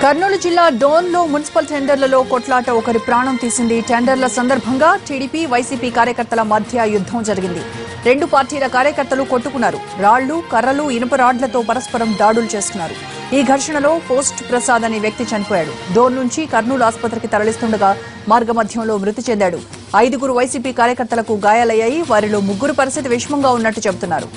కర్నూలు జిల్లా డోన్లో మున్సిపల్ టెండర్లలో కొట్లాట ఒకరి ప్రాణం తీసింది టెండర్ల సందర్భంగా టీడీపీ వైసీపీ కార్యకర్తల మధ్య యుద్ధం జరిగింది రెండు పార్టీల కార్యకర్తలు కొట్టుకున్నారు రాళ్లు కర్రలు ఇనుప రాడ్లతో పరస్పరం దాడులు చేస్తున్నారు ఈ ఘర్షణలో పోస్ట్ ప్రసాద్ అనే వ్యక్తి చనిపోయాడు డోన్ నుంచి కర్నూలు ఆసుపత్రికి తరలిస్తుండగా మార్గమధ్యంలో మృతి చెందాడు ఐదుగురు వైసీపీ కార్యకర్తలకు గాయాలయ్యాయి వారిలో ముగ్గురు పరిస్థితి విషమంగా ఉన్నట్టు చెబుతున్నారు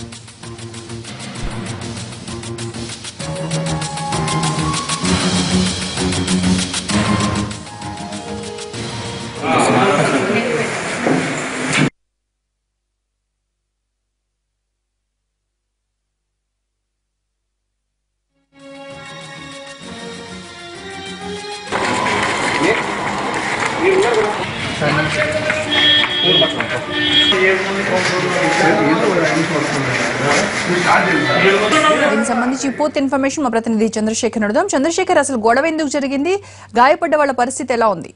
దీనికి సంబంధించి పూర్తి ఇన్ఫర్మేషన్ మా ప్రతినిధి చంద్రశేఖర్ అడుగుదాం చంద్రశేఖర్ అసలు గొడవ ఎందుకు జరిగింది గాయపడ్డ వాళ్ళ పరిస్థితి ఎలా ఉంది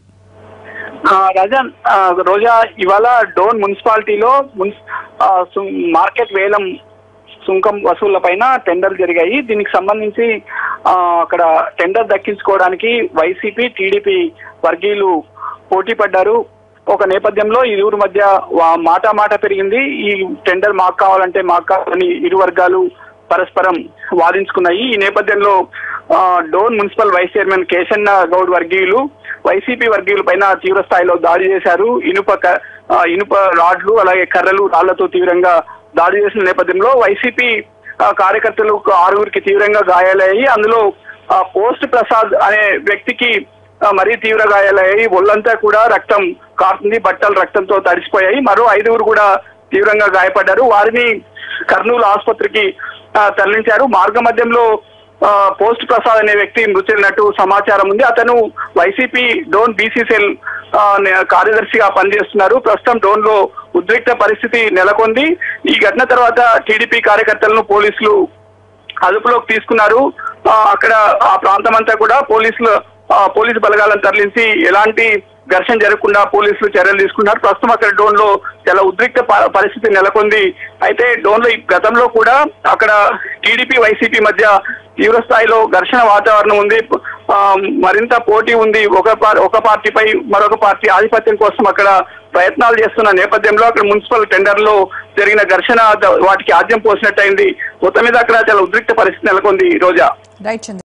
ఆ, రజన్ ఆ, రోజా ఇవాళ డోన్ మున్సిపాలిటీలో మున్స్- ఆ, సు- మార్కెట్ వేలం సుంకం వసూళ్ల పైన టెండర్ జరిగాయి దీనికి సంబంధించి ఆ, అక్కడ టెండర్ దక్కించుకోవడానికి వైసీపీ టీడీపీ వర్గీయులు పోటీ పడ్డారు ఒక నేపథ్యంలో ఇరువురు మధ్య వా- మాట మాట పెరిగింది ఈ టెండర్ మాకు కావాలంటే మాకు కావాలని ఇరు వర్గాలు పరస్పరం వాదించుకున్నాయి ఈ నేపథ్యంలో ఆ, Dhone municipal vice chairman Keshanna Goud వర్గీయులు వైసీపీ వర్గీయుల పైన తీవ్ర స్థాయిలో దాడి చేశారు ఇనుప క- ఆ, ఇనుప రాడ్లు అలాగే కర్రలు రాళ్లతో తీవ్రంగా దాడి చేసిన నేపథ్యంలో వైసీపీ ఆ, కార్యకర్తలు ఆరుగురికి తీవ్రంగా గాయాలయ్యాయి అందులో ఆ, పోస్ట్ ప్రసాద్ అనే వ్యక్తికి ఆ, మరీ తీవ్ర గాయాలయ్యాయి ఒళ్ళంతా కూడా రక్తం కారుతుంది బట్టలు రక్తంతో తడిసిపోయాయి మరో ఐదుగురు కూడా తీవ్రంగా గాయపడ్డారు వారిని కర్నూలు ఆసుపత్రికి ఆ, తరలించారు మార్గ మధ్యంలో ఆ, పోస్ట్ ప్రసాద్ అనే వ్యక్తి మృతి చెందినట్టు సమాచారం ఉంది అతను వైసీపీ డోన్ బీసీసీఎల్ కార్యదర్శిగా పనిచేస్తున్నారు ప్రస్తుతం డోన్ లో ఉద్రిక్త పరిస్థితి నెలకొంది ఈ ఘటన తర్వాత టీడీపీ కార్యకర్తలను పోలీసులు అదుపులోకి తీసుకున్నారు ఆ, అక్కడ ఆ ప్రాంతం అంతా కూడా పోలీసులు ఆ, పోలీసు బలగాలను తరలించి ఎలాంటి ఘర్షణ జరగకుండా పోలీసులు చర్యలు తీసుకున్నారు ప్రస్తుతం అక్కడ డోన్ లో చాలా ఉద్రిక్త ప- పరిస్థితి నెలకొంది అయితే డోన్ లో ఈ గతంలో కూడా అక్కడ టీడీపీ వైసీపీ మధ్య తీవ్ర స్థాయిలో ఘర్షణ వాతావరణం ఉంది ఆ, మరింత పోటీ ఉంది ఒక పా- ఒక పార్టీపై మరొక పార్టీ ఆధిపత్యం కోసం అక్కడ ప్రయత్నాలు చేస్తున్న నేపథ్యంలో అక్కడ మున్సిపల్ టెండర్ లో జరిగిన ఘర్షణ ద- వాటికి ఆద్యం పోసినట్టయింది మొత్తం మీద అక్కడ చాలా ఉద్రిక్త పరిస్థితి నెలకొంది రోజా రైట్ చంద్ర